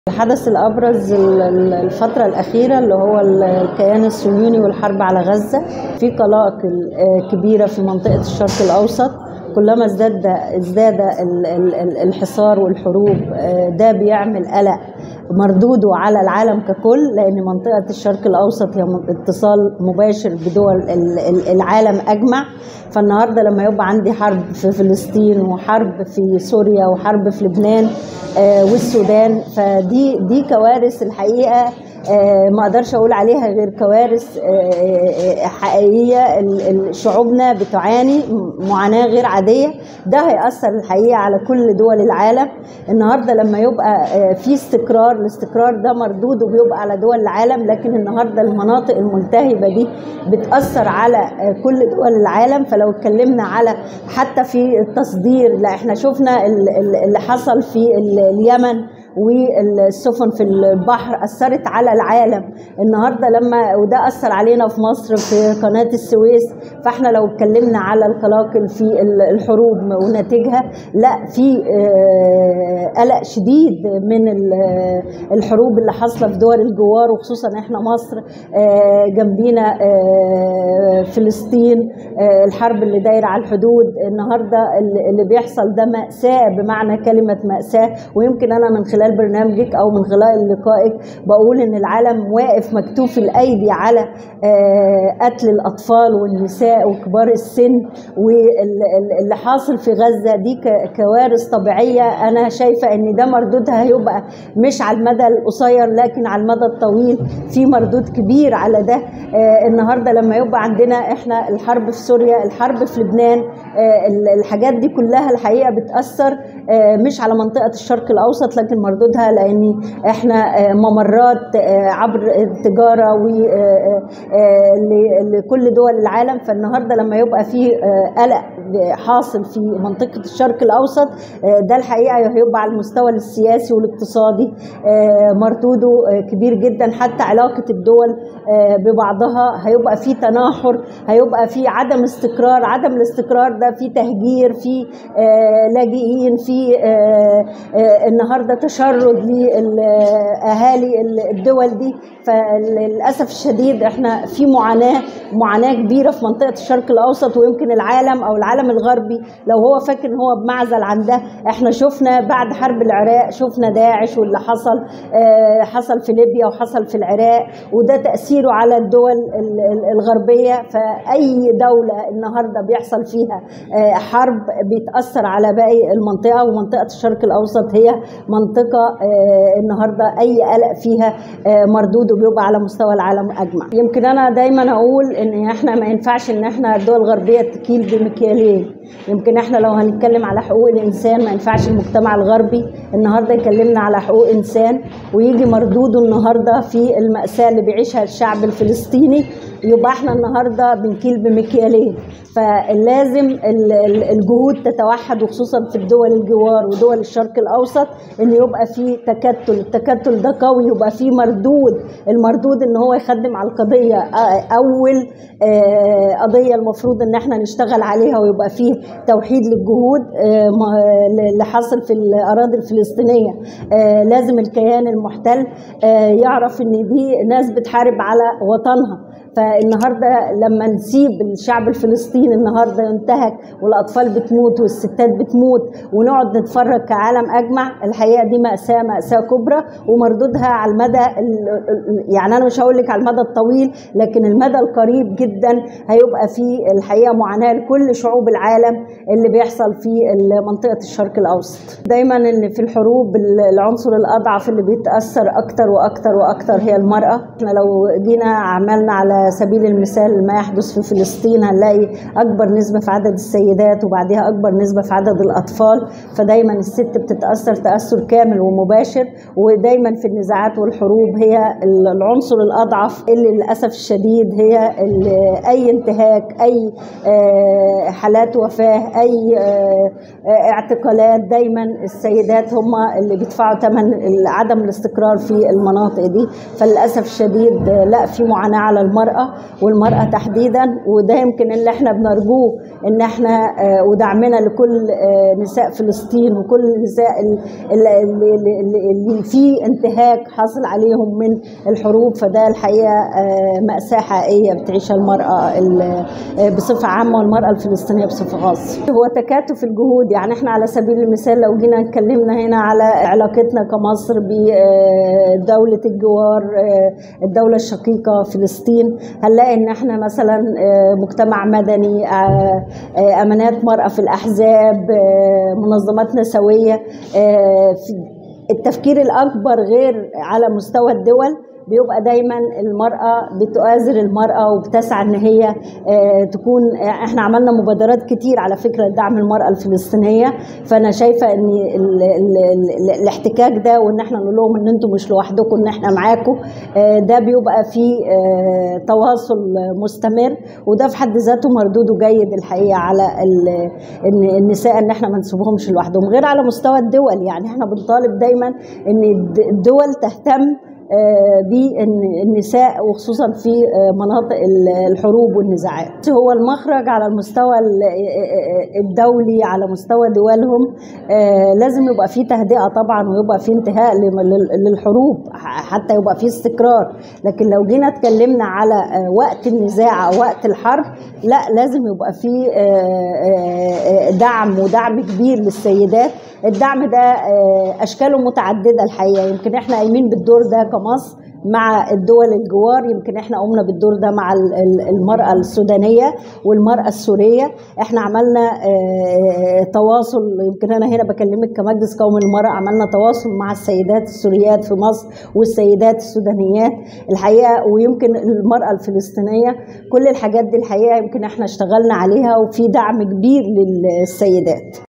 الحدث الأبرز ال- ال- الفترة الأخيرة اللي هو ال- الكيان الصهيوني والحرب على غزة في قلاقل آه، كبيرة في منطقة الشرق الأوسط كلما ازداد ازداد ال- ال- ال- الحصار والحروب آه، ده بيعمل قلق مردوده على العالم ككل لأن منطقة الشرق الأوسط هي من- اتصال مباشر بدول ال- ال- العالم أجمع فالنهارده لما يبقى عندي حرب في فلسطين وحرب في سوريا وحرب في لبنان آه، والسودان فدي دي كوارث الحقيقه آه، ما اقدرش اقول عليها غير كوارث آه، آه، حقيقيه ال- ال- شعوبنا بتعاني معاناه غير عاديه ده هياثر الحقيقه على كل دول العالم النهارده لما يبقى آه، في استقرار الاستقرار ده مردوده بيبقى على دول العالم لكن النهارده المناطق الملتهبه دي بتاثر على آه، كل دول العالم فلو اتكلمنا على حتى في التصدير لا احنا شفنا ال- ال- اللي حصل في ال- اليمن والسفن في البحر اثرت على العالم النهارده لما وده اثر علينا في مصر في قناه السويس فاحنا لو اتكلمنا على القلاقل في ال- الحروب ونتائجها لا في آه، قلق شديد من ال- الحروب اللي حاصله في دول الجوار وخصوصا احنا مصر آه، جنبينا آه، فلسطين آه، الحرب اللي دايره على الحدود النهارده اللي اللي بيحصل ده مأساة بمعنى كلمة مأساة ويمكن أنا من خلال برنامجك أو من خلال لقائك بقول إن العالم واقف مكتوف الأيدي على آه، قتل الأطفال والنساء وكبار السن واللي حاصل في غزة دي ك- كوارث طبيعية أنا شايفة إن ده مردودها هيبقى مش على المدى القصير لكن على المدى الطويل في مردود كبير على ده آه، النهارده لما يبقى عندنا احنا الحرب في سوريا الحرب في لبنان آه، ال- الحاجات دي كلها الحقيقه بتاثر آه، مش على منطقه الشرق الاوسط لكن مردودها لان احنا آه، ممرات آه، عبر التجاره و آه، آه، ل- لكل دول العالم فالنهارده لما يبقى في آه، قلق حاصل في منطقه الشرق الاوسط آه، ده الحقيقه هيبقى على المستوى السياسي والاقتصادي آه، مردوده آه، كبير جدا حتى علاقه الدول آه، ببعضها هيبقى في تناحر هيبقى في عدم استقرار عدم الاستقرار ده في تهجير في آه، لاجئين في آه، آه، النهارده تشرد لاهالي الدول دي فللاسف الشديد احنا في معاناه معاناه كبيره في منطقه الشرق الاوسط ويمكن العالم او العالم الغربي لو هو فاكر ان هو بمعزل عن ده احنا شفنا بعد حرب العراق شفنا داعش واللي حصل آه، حصل في ليبيا وحصل في العراق وده تاثيره على الدول ال- ال- الغربيه فاي دوله النهارده بيحصل فيها آه، حرب بيتاثر على باقي المنطقه ومنطقه الشرق الاوسط هي منطقه آه، النهارده اي قلق فيها آه، مردوده بيبقى على مستوى العالم اجمع يمكن انا دايما اقول ان احنا ما ينفعش ان احنا الدول الغربيه تكيل بمكيالين يمكن احنا لو هنتكلم على حقوق الانسان ما ينفعش المجتمع الغربي النهارده يكلمنا على حقوق انسان ويجي مردوده النهارده في المأساة اللي بيعيشها الشعب الفلسطيني يبقى احنا النهارده بنكيل بمكيالين فلازم ال- ال- الجهود تتوحد وخصوصا في الدول الجوار ودول الشرق الاوسط ان يبقى في تكتل التكتل ده قوي يبقى في مردود المردود ان هو يخدم على القضيه آه، اول آه، قضيه المفروض ان احنا نشتغل عليها ويبقى فيه توحيد للجهود آه، ما- اللي حاصل في الاراضي الفلسطينيه آه، لازم الكيان المحتل آه، يعرف ان دي ناس بتحارب على وطنها فالنهارده لما نسيب الشعب الفلسطيني النهارده ينتهك والاطفال بتموت والستات بتموت ونقعد نتفرج كعالم اجمع الحقيقه دي ماساه ماساه كبرى ومردودها على المدى ال- ال- يعني انا مش هقول لك على المدى الطويل لكن المدى القريب جدا هيبقى فيه الحقيقه معاناه لكل شعوب العالم اللي بيحصل في منطقه الشرق الاوسط دايما ان في الحروب العنصر الاضعف اللي بيتاثر اكتر واكتر واكتر هي المراه احنا لو جينا عملنا على سبيل المثال ما يحدث في فلسطين هنلاقي اكبر نسبه في عدد السيدات وبعدها اكبر نسبه في عدد الاطفال فدايما الست بتتاثر تاثر كامل ومباشر ودايما في النزاعات والحروب هي العنصر الاضعف اللي للاسف الشديد هي ال- اي انتهاك اي آه، حالات وفاه اي آه، آه، اعتقالات دايما السيدات هم اللي بيدفعوا ثمن عدم الاستقرار في المناطق دي فللاسف الشديد آه، لا في معاناه على المراه المرأة والمرأة تحديدا وده يمكن اللي احنا بنرجوه ان احنا آه، ودعمنا لكل آه، نساء فلسطين وكل النساء ال- ال- اللي, اللي, اللي في انتهاك حاصل عليهم من الحروب فده الحقيقة آه، مأساة حقيقية بتعيشها المرأة ال- آه، بصفة عامة والمرأة الفلسطينية بصفة خاصة هو تكاتف الجهود يعني احنا على سبيل المثال لو جينا اتكلمنا هنا على علاقتنا كمصر بدولة الجوار آه، الدولة الشقيقة فلسطين هنلاقي ان احنا مثلا آه، مجتمع مدني آه، آه، امانات مرأة في الاحزاب آه، منظمات نسوية آه، في- التفكير الاكبر غير على مستوى الدول بيبقى دايما المرأة بتؤازر المرأة وبتسعى ان هي آه، تكون احنا عملنا مبادرات كتير على فكرة لدعم المرأة الفلسطينية فانا شايفة ان ال ال ال الاحتكاك ده وان احنا نقول لهم ان انتم مش لوحدكم ان احنا معاكم آه، ده بيبقى فيه آه، تواصل مستمر وده في حد ذاته مردوده جيد الحقيقة على ال- ان النساء ان احنا ما نسيبهمش لوحدهم غير على مستوى الدول يعني احنا بنطالب دايما ان الد- الدول تهتم آه، بالنساء وخصوصا في آه، مناطق ال- الحروب والنزاعات هو المخرج على المستوى ال- الدولي على مستوى دولهم آه، لازم يبقى فيه تهدئة طبعا ويبقى فيه انتهاء لم- لل- للحروب ح- حتى يبقى فيه استقرار لكن لو جينا اتكلمنا على آه، وقت النزاع او وقت الحرب لا لازم يبقى فيه آه، آه، آه، دعم ودعم كبير للسيدات الدعم ده آه، اشكاله متعدده الحقيقه يمكن احنا قايمين بالدور ده كمصر مع الدول الجوار يمكن احنا قمنا بالدور ده مع ال- ال- المرأة السودانية والمرأة السورية احنا عملنا آه، تواصل يمكن انا هنا بكلمك كمجلس قومي للمرأة عملنا تواصل مع السيدات السوريات في مصر والسيدات السودانيات الحقيقة ويمكن المرأة الفلسطينية كل الحاجات دي الحقيقة يمكن احنا اشتغلنا عليها وفي دعم كبير للسيدات